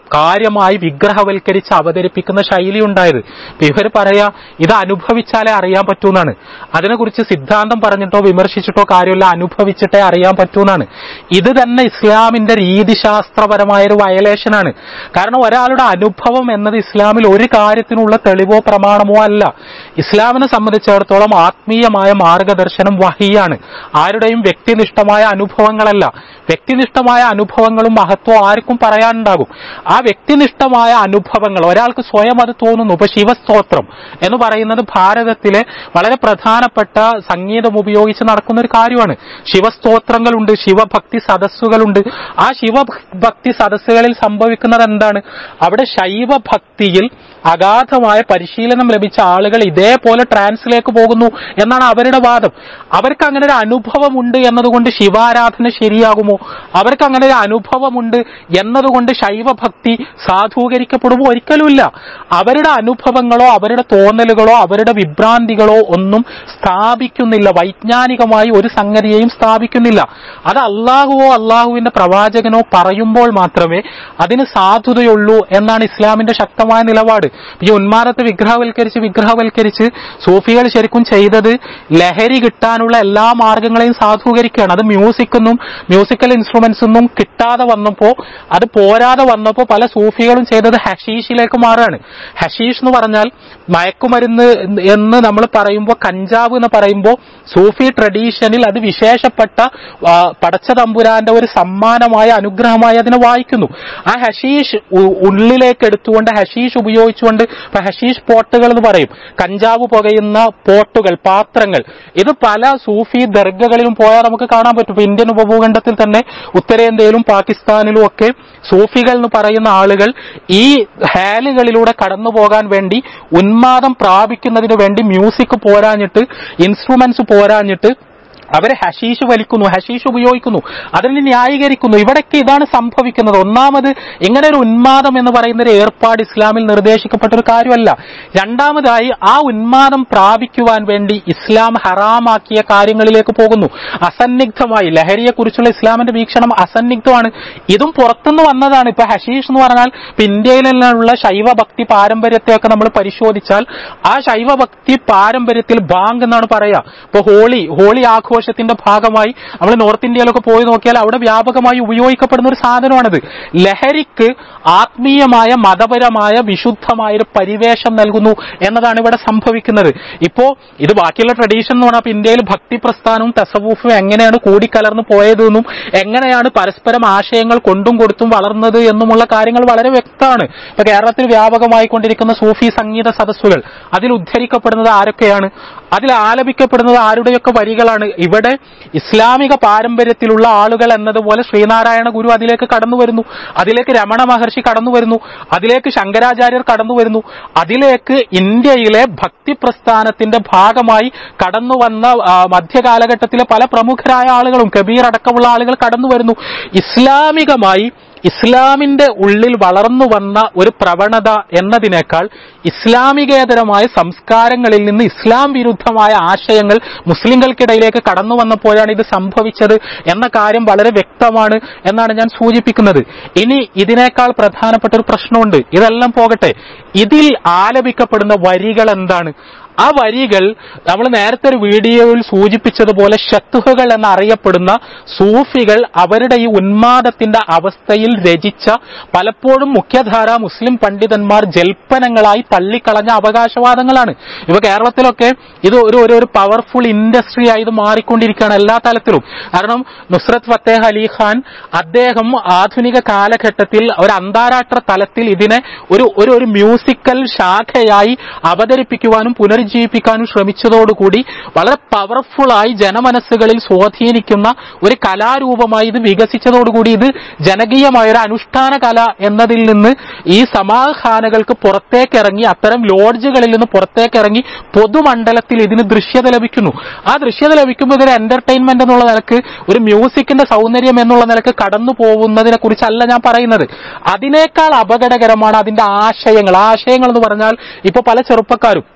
കാര്യമായി വിഗ്രഹവൽക്കരിച്ച് അവതരിപ്പിക്കുന്ന ശൈലി ഉണ്ടായത് ഇപ്പൊ ഇവർ പറയാ ഇത് അനുഭവിച്ചാലേ അറിയാൻ പറ്റൂന്നാണ് അതിനെക്കുറിച്ച് സിദ്ധാന്തം പറഞ്ഞിട്ടോ വിമർശിച്ചിട്ടോ കാര്യമില്ല അനുഭവിച്ചിട്ടേ അറിയാൻ പറ്റൂന്നാണ് ഇത് തന്നെ ഇസ്ലാമിന്റെ രീതിശാസ്ത്രപരമായ ഒരു വയലേഷനാണ് കാരണം ഒരാളുടെ അനുഭവം എന്നത് ഇസ്ലാമിൽ ഒരു കാര്യത്തിനുള്ള തെളിവോ പ്രമാണമോ അല്ല ഇസ്ലാമിനെ സംബന്ധിച്ചിടത്തോളം ആത്മീയമായ മാർഗദർശനം വഹിയാണ് ആരുടെയും വ്യക്തിനിഷ്ഠമായ അനുഭവങ്ങളല്ല വ്യക്തിനിഷ്ഠമായ അനുഭവങ്ങളും മഹത്വം ആർക്കും പറയാനുണ്ടാകും ആ വ്യക്തിനിഷ്ഠമായ അനുഭവങ്ങൾ ഒരാൾക്ക് സ്വയം അത് തോന്നുന്നു ഇപ്പൊ ശിവസ്തോത്രം എന്ന് പറയുന്നത് ഭാരതത്തിലെ വളരെ പ്രധാനപ്പെട്ട സംഗീതം ഉപയോഗിച്ച് നടക്കുന്ന ഒരു കാര്യമാണ് ശിവസ്തോത്രങ്ങളുണ്ട് ശിവഭക്തി സദസ്സുകളുണ്ട് ആ ശിവഭക്തി സദസ്സുകളിൽ സംഭവിക്കുന്നത് എന്താണ് അവിടെ ശൈവ ഭക്തിയിൽ അഗാധമായ പരിശീലനം ലഭിച്ച ആളുകൾ ഇതേപോലെ ട്രാൻസിലേക്ക് പോകുന്നു എന്നാണ് അവരുടെ വാദം അവർക്ക് അങ്ങനെ ഒരു അനുഭവമുണ്ട് എന്നതുകൊണ്ട് ശിവാരാധന ശരിയാകുമോ അവർക്ക് അങ്ങനെ ഒരു അനുഭവമുണ്ട് എന്നതുകൊണ്ട് ശൈവഭക്തി സാധൂകരിക്കപ്പെടുമോ ഒരിക്കലുമില്ല അവരുടെ അനുഭവങ്ങളോ അവരുടെ തോന്നലുകളോ അവരുടെ വിഭ്രാന്തികളോ ഒന്നും സ്ഥാപിക്കുന്നില്ല വൈജ്ഞാനികമായി ഒരു സംഗതിയെയും സ്ഥാപിക്കുന്നില്ല അത് അള്ളാഹുവോ അള്ളാഹുവിന്റെ പ്രവാചകനോ പറയുമ്പോൾ മാത്രമേ അതിന് സാധുതയുള്ളൂ എന്നാണ് ഇസ്ലാമിന്റെ ശക്തമായ നിലപാട് ഈ ഉന്മാദത്തെ വിഗ്രഹവൽക്കരിച്ച് വിഗ്രഹവൽക്കരിച്ച് സൂഫികൾ ശരിക്കും ചെയ്തത് ലഹരി കിട്ടാനുള്ള എല്ലാ മാർഗങ്ങളെയും സാധൂകരിക്കുകയാണ് അത് മ്യൂസിക്കൊന്നും മ്യൂസിക്കൽ ഇൻസ്ട്രുമെന്റ്സ് ഒന്നും കിട്ടാതെ വന്നപ്പോ അത് പോരാതെ വന്നപ്പോ പല സൂഫികളും ചെയ്തത് ഹഷീഷിലേക്ക് മാറുകയാണ് ഹഷീഷ് എന്ന് പറഞ്ഞാൽ മയക്കുമരുന്ന് എന്ന് നമ്മൾ പറയുമ്പോൾ കഞ്ചാവ് എന്ന് പറയുമ്പോൾ സൂഫി ട്രഡീഷനിൽ അത് വിശേഷപ്പെട്ട ആ, പടച്ച തമ്പുരാന്റെ ഒരു സമ്മാനമായ അനുഗ്രഹമായി അതിനെ വായിക്കുന്നു ആ ഹഷീഷ് ഉ- ഉള്ളിലേക്ക് എടുത്തുകൊണ്ട് ഹഷീഷ് ഉപയോഗിച്ചുകൊണ്ട് ഇപ്പൊ ഹഷീഷ് പോട്ടുകൾ എന്ന് പറയും കഞ്ചാവ് പുകയുന്ന പോട്ടുകൾ പാത്രങ്ങൾ ഇത് പല സൂഫി ദർഗകളിലും പോയാൽ നമുക്ക് കാണാൻ പറ്റും ഇപ്പൊ ഇന്ത്യൻ ഉപഭൂഖണ്ഡത്തിൽ തന്നെ ഉത്തരേന്ത്യയിലും പാകിസ്ഥാനിലും ഒക്കെ സൂഫികൾ എന്ന് പറയുന്ന ആളുകൾ ഈ ഹാലുകളിലൂടെ കടന്നു പോകാൻ വേണ്ടി ഉന്മാദം പ്രാപിക്കുന്നതിന് വേണ്ടി മ്യൂസിക് പോരാഞ്ഞിട്ട് ഇൻസ്ട്രുമെന്റ്സ് പോരാഞ്ഞിട്ട് അവരെ ഹഷീഷ് വലിക്കുന്നു ഹഷീഷ് ഉപയോഗിക്കുന്നു അതിനെ ന്യായീകരിക്കുന്നു ഇവിടൊക്കെ ഇതാണ് സംഭവിക്കുന്നത് ഒന്നാമത് ഇങ്ങനെ ഒരു ഉന്മാദം എന്ന് പറയുന്ന ഒരു ഏർപ്പാട് ഇസ്ലാമിൽ നിർദ്ദേശിക്കപ്പെട്ട ഒരു കാര്യമല്ല രണ്ടാമതായി ആ ഉന്മാദം പ്രാപിക്കുവാൻ വേണ്ടി ഇസ്ലാം ഹറാമാക്കിയ കാര്യങ്ങളിലേക്ക് പോകുന്നു അസന്നിഗ്ധമായി ലഹരിയെക്കുറിച്ചുള്ള ഇസ്ലാമിന്റെ വീക്ഷണം അസന്നിഗ്ധമാണ് ഇതും പുറത്തുനിന്ന് വന്നതാണ് ഇപ്പൊ ഹഷീഷ് എന്ന് പറഞ്ഞാൽ ഇപ്പൊ ഇന്ത്യയിലുള്ള ശൈവഭക്തി പാരമ്പര്യത്തെയൊക്കെ നമ്മൾ പരിശോധിച്ചാൽ ആ ശൈവഭക്തി പാരമ്പര്യത്തിൽ ബാങ്ക് എന്നാണ് പറയാ ഇപ്പൊ ഹോളി ഹോളി ആഘോഷത്തിന്റെ ഭാഗമായി നമ്മൾ നോർത്ത് ഇന്ത്യയിലൊക്കെ പോയി നോക്കിയാൽ അവിടെ വ്യാപകമായി ഉപയോഗിക്കപ്പെടുന്ന ഒരു സാധനമാണിത് ലഹരിക്ക് ആത്മീയമായ മതപരമായ വിശുദ്ധമായ ഒരു പരിവേഷം നൽകുന്നു എന്നതാണ് ഇവിടെ സംഭവിക്കുന്നത് ഇപ്പോ ഇത് ബാക്കിയുള്ള ട്രഡീഷൻ എന്ന് പറഞ്ഞാൽ ഇപ്പൊ ഇന്ത്യയിൽ ഭക്തി പ്രസ്ഥാനവും തസവൂഫും എങ്ങനെയാണ് കൂടിക്കലർന്ന് പോയതെന്നും എങ്ങനെയാണ് പരസ്പരം ആശയങ്ങൾ കൊണ്ടും കൊടുത്തും വളർന്നത് എന്നുമുള്ള കാര്യങ്ങൾ വളരെ വ്യക്തമാണ് ഇപ്പൊ കേരളത്തിൽ വ്യാപകമായി കൊണ്ടിരിക്കുന്ന സൂഫി സംഗീത സദസ്സുകൾ അതിൽ ഉദ്ധരിക്കപ്പെടുന്നത് ആരൊക്കെയാണ് അതിൽ ആലപിക്കപ്പെടുന്നത് ആരുടെയൊക്കെ വരികളാണ് ഇവിടെ ഇസ്ലാമിക പാരമ്പര്യത്തിലുള്ള ആളുകൾ എന്നതുപോലെ ശ്രീനാരായണ ഗുരു അതിലേക്ക് കടന്നു വരുന്നു അതിലേക്ക് രമണ മഹർഷി കടന്നു വരുന്നു അതിലേക്ക് ശങ്കരാചാര്യർ കടന്നു വരുന്നു അതിലേക്ക് ഇന്ത്യയിലെ ഭക്തി പ്രസ്ഥാനത്തിന്റെ ഭാഗമായി കടന്നു വന്ന ആ, മധ്യകാലഘട്ടത്തിലെ പല പ്രമുഖരായ ആളുകളും കബീർ അടക്കമുള്ള ആളുകൾ കടന്നു വരുന്നു ഇസ്ലാമികമായി ഇസ്ലാമിന്റെ ഉള്ളിൽ വളർന്നു വന്ന ഒരു പ്രവണത എന്നതിനേക്കാൾ ഇസ്ലാമികേതരമായ സംസ്കാരങ്ങളിൽ നിന്ന് ഇസ്ലാം വിരുദ്ധമായ ആശയങ്ങൾ മുസ്ലിങ്ങൾക്കിടയിലേക്ക് കടന്നു വന്നപ്പോഴാണ് ഇത് സംഭവിച്ചത് എന്ന കാര്യം വളരെ വ്യക്തമാണ് എന്നാണ് ഞാൻ സൂചിപ്പിക്കുന്നത് ഇനി ഇതിനേക്കാൾ പ്രധാനപ്പെട്ട ഒരു പ്രശ്നമുണ്ട് ഇതെല്ലാം പോകട്ടെ ഇതിൽ ആലപിക്കപ്പെടുന്ന വരികൾ എന്താണ് ആ വരികൾ നമ്മൾ നേരത്തെ ഒരു വീഡിയോയിൽ സൂചിപ്പിച്ചതുപോലെ ഷത്തുഹകൾ എന്നറിയപ്പെടുന്ന സൂഫികൾ അവരുടെ ഈ ഉന്മാദത്തിന്റെ അവസ്ഥയിൽ രചിച്ച പലപ്പോഴും മുഖ്യധാര മുസ്ലിം പണ്ഡിതന്മാർ ജൽപ്പനങ്ങളായി തള്ളിക്കളഞ്ഞ അവകാശവാദങ്ങളാണ് ഇപ്പൊ കേരളത്തിലൊക്കെ ഇത് ഒരു ഒരു ഒരു പവർഫുൾ ഇൻഡസ്ട്രി ആയി ഇത് മാറിക്കൊണ്ടിരിക്കുകയാണ് എല്ലാ തലത്തിലും കാരണം നുസ്രത് ഫത്തേഹ് അലി ഖാൻ അദ്ദേഹം ആധുനിക കാലഘട്ടത്തിൽ ഒരു അന്താരാഷ്ട്ര തലത്തിൽ ഇതിനെ ഒരു ഒരു ഒരു മ്യൂസിക്കൽ ശാഖയായി അവതരിപ്പിക്കുവാനും പുനരുജ്ജീവിപ്പിക്കാനും ശ്രമിച്ചതോടുകൂടി വളരെ പവർഫുള്ളായി ജനമനസ്സുകളിൽ സ്വാധീനിക്കുന്ന ഒരു കലാരൂപമായി ഇത് വികസിച്ചതോടുകൂടി ഇത് ജനകീയമായ ഒരു അനുഷ്ഠാന കല എന്നതിൽ നിന്ന് ഈ സമാഖാനകൾക്ക് പുറത്തേക്കിറങ്ങി അത്തരം ലോഡ്ജുകളിൽ നിന്ന് പുറത്തേക്കിറങ്ങി പൊതുമണ്ഡലത്തിൽ ഇതിന് ദൃശ്യത ലഭിക്കുന്നു ആ ദൃശ്യത ലഭിക്കുമ്പോൾ ഇതൊരു എന്റർടൈൻമെന്റ് എന്നുള്ള നിലക്ക് ഒരു മ്യൂസിക്കിന്റെ സൗന്ദര്യം എന്നുള്ള നിലക്ക് കടന്നു പോകുന്നതിനെ കുറിച്ചല്ല ഞാൻ പറയുന്നത് അതിനേക്കാൾ അപകടകരമാണ് അതിന്റെ ആശയങ്ങൾ ആശയങ്ങൾ എന്ന് പറഞ്ഞാൽ ഇപ്പൊ പല ചെറുപ്പക്കാരും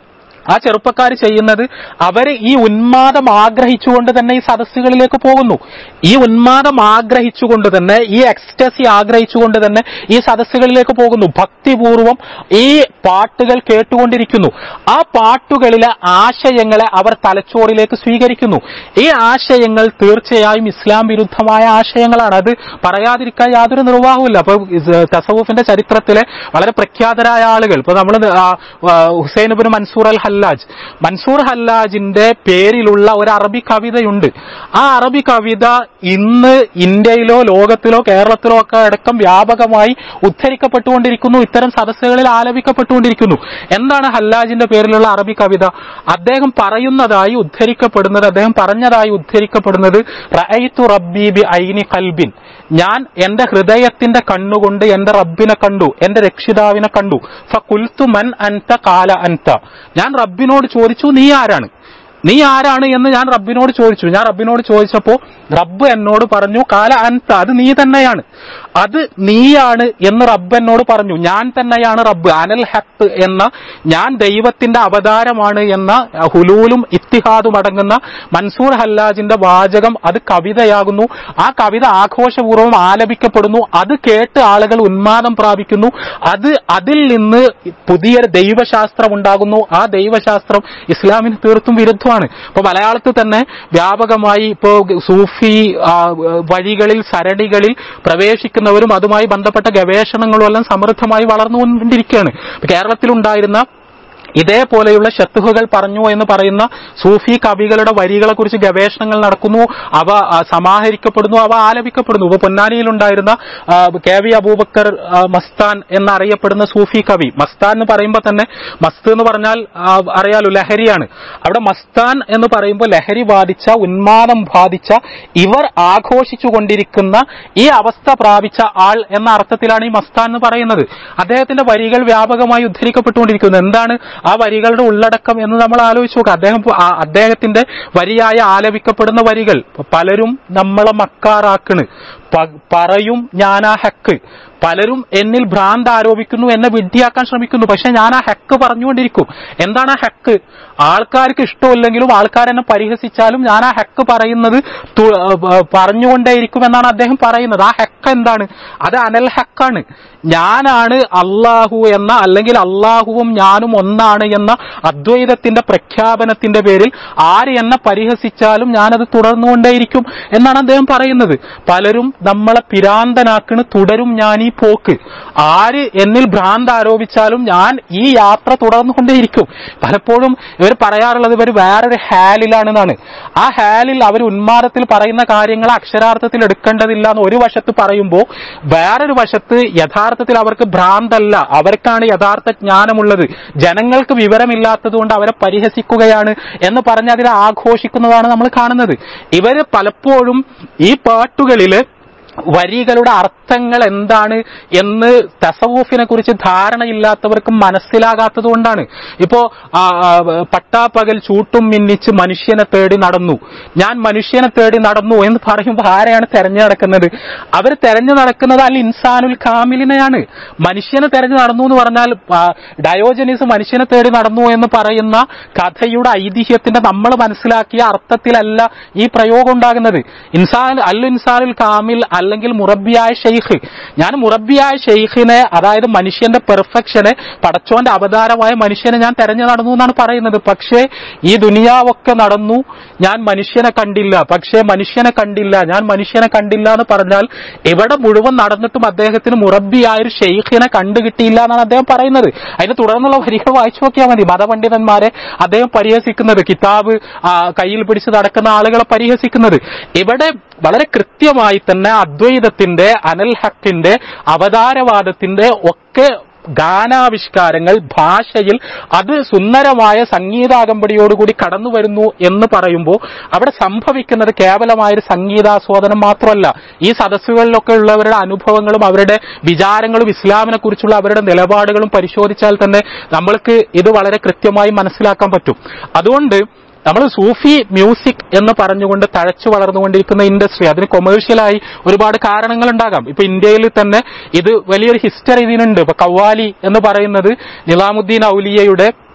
ആ ചെറുപ്പക്കാർ ചെയ്യുന്നത് അവര് ഈ ഉന്മാദം ആഗ്രഹിച്ചുകൊണ്ട് തന്നെ ഈ സദസ്സുകളിലേക്ക് പോകുന്നു ഈ ഉന്മാദം ആഗ്രഹിച്ചുകൊണ്ട് തന്നെ ഈ എക്സ്റ്റസി ആഗ്രഹിച്ചുകൊണ്ട് തന്നെ ഈ സദസ്സുകളിലേക്ക് പോകുന്നു ഭക്തിപൂർവം ഈ പാട്ടുകൾ കേട്ടുകൊണ്ടിരിക്കുന്നു ആ പാട്ടുകളിലെ ആശയങ്ങളെ അവർ തലച്ചോറിലേക്ക് സ്വീകരിക്കുന്നു ഈ ആശയങ്ങൾ തീർച്ചയായും ഇസ്ലാം വിരുദ്ധമായ ആശയങ്ങളാണ് അത് പറയാതിരിക്കാൻ യാതൊരു നിർവാഹവുമില്ല അപ്പൊ ഇത് തസവുഫിന്റെ ചരിത്രത്തിലെ വളരെ പ്രഖ്യാതരായ ആളുകൾ ഇപ്പൊ നമ്മൾ Husain bin Mansur al Hallaj Mansur ഹല്ലാജിന്റെ പേരിലുള്ള ഒരു അറബി കവിതയുണ്ട് ആ അറബി കവിത ഇന്ന് ഇന്ത്യയിലോ ലോകത്തിലോ കേരളത്തിലോ ഒക്കെ അടക്കം വ്യാപകമായി ഉദ്ധരിക്കപ്പെട്ടുകൊണ്ടിരിക്കുന്നു ഇത്തരം സദസ്സുകളിൽ ആലപിക്കപ്പെട്ടുകൊണ്ടിരിക്കുന്നു എന്താണ് ഹല്ലാജിന്റെ പേരിലുള്ള അറബി കവിത അദ്ദേഹം പറയുന്നതായി ഉദ്ധരിക്കപ്പെടുന്നത് അദ്ദേഹം പറഞ്ഞതായി ഉദ്ധരിക്കപ്പെടുന്നത് റഅയ്തു റബ്ബി ബി ഐനി കൽബിൻ ഞാൻ എന്റെ ഹൃദയത്തിന്റെ കണ്ണുകൊണ്ട് എന്റെ റബ്ബിനെ കണ്ടു എന്റെ രക്ഷിതാവിനെ കണ്ടു ഫകുൽത്തു മൻ അൻത കാല അൻത ഞാൻ റബ്ബിനോട് ചോദിച്ചു നീ ആരാണ് നീ ആരാണ് എന്ന് ഞാൻ റബ്ബിനോട് ചോദിച്ചു ഞാൻ റബ്ബിനോട് ചോദിച്ചപ്പോ റബ്ബ് എന്നോട് പറഞ്ഞു കാല അൻത അത് നീ തന്നെയാണ് അത് നീയാണ് എന്ന് റബ്ബ് എന്നോട് പറഞ്ഞു ഞാൻ തന്നെയാണ് റബ്ബ് അനൽ ഹത്ത് എന്ന ഞാൻ ദൈവത്തിന്റെ അവതാരമാണ് എന്ന ഹുലൂലും ഇത്തിഹാദും അടങ്ങുന്ന മൻസൂർ ഹല്ലാജിന്റെ വാചകം അത് കവിതയാകുന്നു ആ കവിത ആഘോഷപൂർവ്വം ആലപിക്കപ്പെടുന്നു അത് കേട്ട് ആളുകൾ ഉന്മാദം പ്രാപിക്കുന്നു അത് അതിൽ നിന്ന് പുതിയൊരു ദൈവശാസ്ത്രം ഉണ്ടാകുന്നു ആ ദൈവശാസ്ത്രം ഇസ്ലാമിന് തീർത്തും വിരുദ്ധമാണ് ഇപ്പൊ മലയാളത്തിൽ തന്നെ വ്യാപകമായി ഇപ്പോ സൂഫി ആ, വഴികളിൽ സരണികളിൽ പ്രവേശിക്കുന്നവരും അതുമായി ബന്ധപ്പെട്ട ഗവേഷണങ്ങളും എല്ലാം സമൃദ്ധമായി വളർന്നുകൊണ്ടിരിക്കുകയാണ് ഇപ്പൊ കേരളത്തിലുണ്ടായിരുന്ന ഇതേപോലെയുള്ള ഷത്തുഹുകൾ പറഞ്ഞു എന്ന് പറയുന്ന സൂഫി കവികളുടെ വരികളെ കുറിച്ച് ഗവേഷണങ്ങൾ നടക്കുന്നു അവ ആ, സമാഹരിക്കപ്പെടുന്നു അവ ആലപിക്കപ്പെടുന്നു ഇപ്പൊ പൊന്നാനിയിലുണ്ടായിരുന്ന ആ, കെ വി അബൂബക്കർ ആ, മസ്താൻ എന്നറിയപ്പെടുന്ന സൂഫി കവി മസ്താൻ എന്ന് പറയുമ്പോൾ തന്നെ മസ്ത് എന്ന് പറഞ്ഞാൽ ആ, അറിയാലോ ലഹരിയാണ് അവിടെ മസ്താൻ എന്ന് പറയുമ്പോൾ ലഹരി ബാധിച്ച ഉന്മാദം ബാധിച്ച ഇവർ ആഘോഷിച്ചു കൊണ്ടിരിക്കുന്ന ഈ അവസ്ഥ പ്രാപിച്ച ആൾ എന്ന അർത്ഥത്തിലാണ് ഈ മസ്താൻ എന്ന് പറയുന്നത് അദ്ദേഹത്തിന്റെ വരികൾ വ്യാപകമായി ഉദ്ധരിക്കപ്പെട്ടുകൊണ്ടിരിക്കുന്നു എന്താണ് ആ വരികളുടെ ഉള്ളടക്കം എന്ന് നമ്മൾ ആലോചിച്ച് നോക്കുക അദ്ദേഹം ആ അദ്ദേഹത്തിന്റെ വരിയായ ആലപിക്കപ്പെടുന്ന വരികൾ പലരും നമ്മളെ മക്കാറാക്കണ് പ- പറയും ഞാനാ ഹക്ക് പലരും എന്നിൽ ഭ്രാന്ത് ആരോപിക്കുന്നു എന്നെ വിഡ്ഢിയാക്കാൻ ശ്രമിക്കുന്നു പക്ഷെ ഞാൻ ആ ഹക്ക് പറഞ്ഞുകൊണ്ടിരിക്കും എന്താണ് ആ ഹക്ക് ആൾക്കാർക്ക് ഇഷ്ടമില്ലെങ്കിലും ആൾക്കാർ എന്നെ പരിഹസിച്ചാലും ഞാൻ ആ ഹക്ക് പറയുന്നത് തു- ഏഹ് പറഞ്ഞുകൊണ്ടേയിരിക്കും എന്നാണ് അദ്ദേഹം പറയുന്നത് ആ ഹക്ക് എന്താണ് അത് അനൽ ഹക്കാണ് ഞാനാണ് അള്ളാഹു എന്ന അല്ലെങ്കിൽ അള്ളാഹുവും ഞാനും ഒന്നാണ് എന്ന അദ്വൈതത്തിന്റെ പ്രഖ്യാപനത്തിന്റെ പേരിൽ ആര് എന്നെ പരിഹസിച്ചാലും ഞാനത് തുടർന്നുകൊണ്ടേയിരിക്കും എന്നാണ് അദ്ദേഹം പറയുന്നത് പലരും നമ്മളെ പിരാന്തനാക്കണ് തുടരും ഞാൻ ഈ പോക്ക് ആര് എന്നിൽ ഭ്രാന്ത് ആരോപിച്ചാലും ഞാൻ ഈ യാത്ര തുടർന്നുകൊണ്ടേയിരിക്കും പലപ്പോഴും ഇവർ പറയാറുള്ളത് ഇവർ വേറൊരു ഹാലിലാണെന്നാണ് ആ ഹാലിൽ അവർ ഉന്മാദത്തിൽ പറയുന്ന കാര്യങ്ങൾ അക്ഷരാർത്ഥത്തിൽ എടുക്കേണ്ടതില്ല എന്ന് ഒരു വശത്ത് പറയുമ്പോൾ വേറൊരു വശത്ത് യഥാർത്ഥത്തിൽ അവർക്ക് ഭ്രാന്തല്ല അവർക്കാണ് യഥാർത്ഥ ജ്ഞാനമുള്ളത് ജനങ്ങൾക്ക് വിവരമില്ലാത്തത് കൊണ്ട് അവരെ പരിഹസിക്കുകയാണ് എന്ന് പറഞ്ഞ് അതിൽ ആഘോഷിക്കുന്നതാണ് നമ്മൾ കാണുന്നത് ഇവര് പലപ്പോഴും ഈ പാട്ടുകളില് വരികളുടെ അർത്ഥങ്ങൾ എന്താണ് എന്ന് തസവൂഫിനെ കുറിച്ച് ധാരണയില്ലാത്തവർക്ക് മനസ്സിലാകാത്തത് കൊണ്ടാണ് ഇപ്പോ ആ, ആ, പട്ടാപ്പകൽ ചൂട്ടും മിന്നിച്ച് മനുഷ്യനെ തേടി നടന്നു ഞാൻ മനുഷ്യനെ തേടി നടന്നു എന്ന് പറയുമ്പോൾ ആരെയാണ് തെരഞ്ഞു നടക്കുന്നത് അവർ തെരഞ്ഞു നടക്കുന്നത് അൽ ഇൻസാനുൽ കാമിലിനെയാണ് മനുഷ്യനെ തെരഞ്ഞു നടന്നു എന്ന് പറഞ്ഞാൽ ആ, ഡയോജനീസ് മനുഷ്യനെ തേടി നടന്നു എന്ന് പറയുന്ന കഥയുടെ ഐതിഹ്യത്തിന്റെ നമ്മൾ മനസ്സിലാക്കിയ അർത്ഥത്തിലല്ല ഈ പ്രയോഗം ഉണ്ടാകുന്നത് ഇൻസാൻ അൽ ഇൻസാനുൽ കാമിൽ അല്ലെങ്കിൽ മുറബിയായ ഷെയ്ഖ് ഞാൻ മുറബിയായ ഷെയ്ഖിനെ അതായത് മനുഷ്യന്റെ പെർഫെക്ഷനെ പടച്ചോന്റെ അവതാരമായ മനുഷ്യനെ ഞാൻ തെരഞ്ഞു നടന്നു എന്നാണ് പറയുന്നത് പക്ഷേ ഈ ദുനിയാവൊക്കെ നടന്നു ഞാൻ മനുഷ്യനെ കണ്ടില്ല പക്ഷേ മനുഷ്യനെ കണ്ടില്ല ഞാൻ മനുഷ്യനെ കണ്ടില്ല എന്ന് പറഞ്ഞാൽ ഇവിടെ മുഴുവൻ നടന്നിട്ടും അദ്ദേഹത്തിന് മുറബിയായ ഒരു ഷെയ്ഖിനെ കണ്ടുകിട്ടിയില്ല എന്നാണ് അദ്ദേഹം പറയുന്നത് അതിന് തുടർന്നുള്ള വരികൾ വായിച്ചു നോക്കിയാൽ മതി മതപണ്ഡിതന്മാരെ അദ്ദേഹം പരിഹസിക്കുന്നത് കിതാബ് ആ, കയ്യിൽ പിടിച്ച് നടക്കുന്ന ആളുകളെ പരിഹസിക്കുന്നത് ഇവിടെ വളരെ കൃത്യമായി തന്നെ അദ്വൈതത്തിന്റെ അനൽ ഹക്കിന്റെ അവതാരവാദത്തിന്റെ ഒക്കെ ഗാനാവിഷ്കാരങ്ങൾ ഭാഷയിൽ അത് സുന്ദരമായ സംഗീതാകമ്പടിയോടുകൂടി കടന്നു വരുന്നു എന്ന് പറയുമ്പോൾ അവിടെ സംഭവിക്കുന്നത് കേവലമായൊരു സംഗീതാസ്വാദനം മാത്രമല്ല ഈ സദസ്സുകളിലൊക്കെ ഉള്ളവരുടെ അനുഭവങ്ങളും അവരുടെ വിചാരങ്ങളും ഇസ്ലാമിനെ കുറിച്ചുള്ള അവരുടെ നിലപാടുകളും പരിശോധിച്ചാൽ തന്നെ നമ്മൾക്ക് ഇത് വളരെ കൃത്യമായി മനസ്സിലാക്കാൻ പറ്റും അതുകൊണ്ട് നമ്മൾ സൂഫി മ്യൂസിക് എന്ന് പറഞ്ഞുകൊണ്ട് തഴച്ചു വളർന്നുകൊണ്ടിരിക്കുന്ന ഇൻഡസ്ട്രി അതിന് കൊമേഴ്ഷ്യലായി ഒരുപാട് കാരണങ്ങൾ ഉണ്ടാകാം ഇപ്പൊ ഇന്ത്യയിൽ തന്നെ ഇത് വലിയൊരു ഹിസ്റ്ററി ഇതിനുണ്ട് ഇപ്പൊ കവ്വാലി എന്ന് പറയുന്നത് നിലാമുദ്ദീൻ ഔലിയയുടെ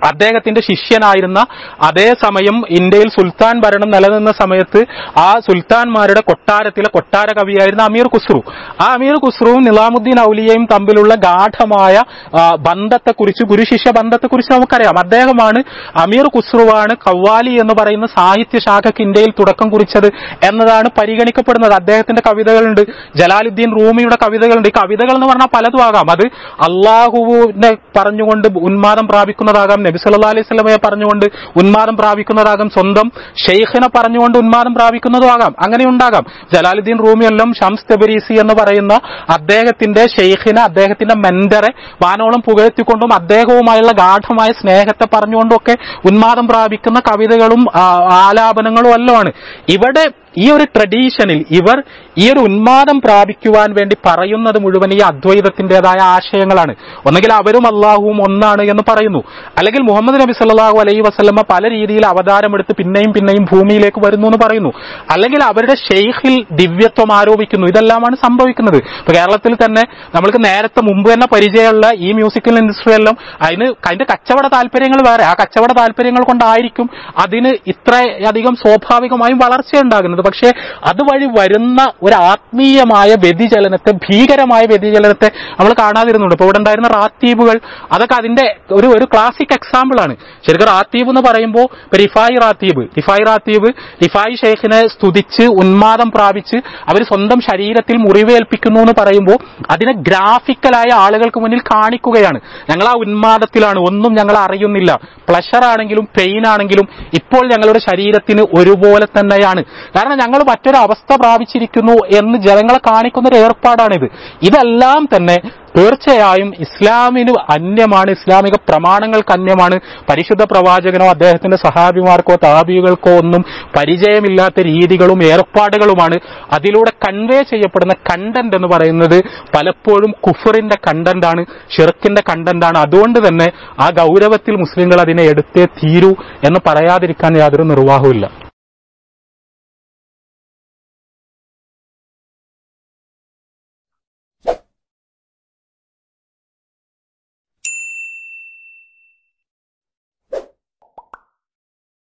അദ്ദേഹത്തിന്റെ ശിഷ്യനായിരുന്ന അതേ സമയം ഇന്ത്യയിൽ സുൽത്താൻ ഭരണം നിലനിന്ന സമയത്ത് ആ സുൽത്താൻമാരുടെ കൊട്ടാരത്തിലെ കൊട്ടാര കവിയായിരുന്ന അമീർ ഖുസ്രു ആ അമീർ ഖുസ്രുവും നിലാമുദ്ദീൻ ഔലിയയും തമ്മിലുള്ള ഗാഠമായ ആ, ബന്ധത്തെക്കുറിച്ച് ഗുരുശിഷ്യ ബന്ധത്തെക്കുറിച്ച് നമുക്കറിയാം അദ്ദേഹമാണ് അമീർ ഖുസ്രുവാണ് കവ്വാലി എന്ന് പറയുന്ന സാഹിത്യ ശാഖയ്ക്ക് ഇന്ത്യയിൽ തുടക്കം കുറിച്ചത് എന്നതാണ് പരിഗണിക്കപ്പെടുന്നത് അദ്ദേഹത്തിന്റെ കവിതകളുണ്ട് ജലാലുദ്ദീൻ റൂമിയുടെ കവിതകളുണ്ട് ഈ കവിതകൾ എന്ന് പറഞ്ഞാൽ പലതും ആകാം അത് അള്ളാഹുവിനെ പറഞ്ഞുകൊണ്ട് ഉന്മാദം പ്രാപിക്കുന്നതാകാം നബി സല്ലാ അലൈഹി സ്വലമയെ പറഞ്ഞുകൊണ്ട് ഉന്മാദം പ്രാപിക്കുന്നതാകാം സ്വന്തം ഷെയ്ഖിനെ പറഞ്ഞുകൊണ്ട് ഉന്മാദം പ്രാപിക്കുന്നതും ആകാം അങ്ങനെ ഉണ്ടാകാം ജലാലുദ്ദീൻ റൂമിയെല്ലാം ഷംസ് തെബരീസി എന്ന് പറയുന്ന അദ്ദേഹത്തിന്റെ ഷെയ്ഖിനെ അദ്ദേഹത്തിന്റെ മെന്ററെ വാനോളം പുകഴ്ത്തിക്കൊണ്ടും അദ്ദേഹവുമായുള്ള ഗാഠമായ സ്നേഹത്തെ പറഞ്ഞുകൊണ്ടും ഒക്കെ ഉന്മാദം പ്രാപിക്കുന്ന കവിതകളും ആ, ആലാപനങ്ങളും എല്ലാമാണ് ഇവിടെ ഈ ഒരു ട്രഡീഷനിൽ ഇവർ ഈ ഒരു ഉന്മാദം പ്രാപിക്കുവാൻ വേണ്ടി പറയുന്നത് മുഴുവൻ ഈ അദ്വൈതത്തിന്റേതായ ആശയങ്ങളാണ് ഒന്നുകിൽ അവരും അള്ളാഹുവും ഒന്നാണ് എന്ന് പറയുന്നു അല്ലെങ്കിൽ മുഹമ്മദ് നബി സല്ലല്ലാഹു അലൈഹി വസല്ലമ പല രീതിയിൽ അവതാരമെടുത്ത് പിന്നെയും പിന്നെയും ഭൂമിയിലേക്ക് വരുന്നു എന്ന് പറയുന്നു അല്ലെങ്കിൽ അവരുടെ ഷെയ്ഖിൽ ദിവ്യത്വം ആരോപിക്കുന്നു ഇതെല്ലാമാണ് സംഭവിക്കുന്നത് ഇപ്പൊ കേരളത്തിൽ തന്നെ നമ്മൾക്ക് നേരത്തെ മുമ്പ് തന്നെ പരിചയമുള്ള ഈ മ്യൂസിക്കൽ ഇൻഡസ്ട്രി എല്ലാം അതിന് അതിന്റെ കച്ചവട താല്പര്യങ്ങൾ വേറെ ആ കച്ചവട താല്പര്യങ്ങൾ കൊണ്ടായിരിക്കും അതിന് ഇത്രയധികം സ്വാഭാവികമായും വളർച്ചയുണ്ടാകുന്നത് പക്ഷേ അതുവഴി വരുന്ന ഒരു ആത്മീയമായ വ്യതിചലനത്തെ ഭീകരമായ വ്യതിചലനത്തെ നമ്മൾ കാണാതിരുന്നുണ്ട് ഇപ്പൊ ഇവിടെ ഉണ്ടായിരുന്ന റാത്തീബുകൾ അതൊക്കെ അതിന്റെ ഒരു ഒരു ക്ലാസിക് എക്സാമ്പിൾ ആണ് ശരിക്കും റാത്തീബ് എന്ന് പറയുമ്പോൾ ഇപ്പൊ റിഫായി റാത്തീബ് റിഫായി റാത്തീബ് റിഫായി ഷെയ്ഖിനെ സ്തുതിച്ച് ഉന്മാദം പ്രാപിച്ച് അവർ സ്വന്തം ശരീരത്തിൽ മുറിവേൽപ്പിക്കുന്നു എന്ന് പറയുമ്പോൾ അതിനെ ഗ്രാഫിക്കലായ ആളുകൾക്ക് മുന്നിൽ കാണിക്കുകയാണ് ഞങ്ങൾ ആ ഉന്മാദത്തിലാണ് ഒന്നും ഞങ്ങൾ അറിയുന്നില്ല പ്ലഷർ ആണെങ്കിലും പെയിൻ ആണെങ്കിലും ഇപ്പോൾ ഞങ്ങളുടെ ശരീരത്തിന് ഒരുപോലെ തന്നെയാണ് കാരണം ഞങ്ങൾ മറ്റൊരു അവസ്ഥ പ്രാപിച്ചിരിക്കുന്നു എന്ന് ജനങ്ങളെ കാണിക്കുന്ന ഒരു ഏർപ്പാടാണിത് ഇതെല്ലാം തന്നെ തീർച്ചയായും ഇസ്ലാമിന് അന്യമാണ് ഇസ്ലാമിക പ്രമാണങ്ങൾക്ക് അന്യമാണ് പരിശുദ്ധ പ്രവാചകനോ അദ്ദേഹത്തിന്റെ സഹാബിമാർക്കോ താബികൾക്കോ ഒന്നും പരിചയമില്ലാത്ത രീതികളും ഏർപ്പാടുകളുമാണ് അതിലൂടെ കൺവേ ചെയ്യപ്പെടുന്ന കണ്ടന്റ് എന്ന് പറയുന്നത് പലപ്പോഴും കുഫറിന്റെ കണ്ടന്റാണ് ഷിർക്കിന്റെ കണ്ടന്റാണ് അതുകൊണ്ട് തന്നെ ആ ഗൗരവത്തിൽ മുസ്ലിങ്ങൾ അതിനെ എടുത്തേ തീരൂ എന്ന് പറയാതിരിക്കാൻ യാതൊരു നിർവാഹവുമില്ല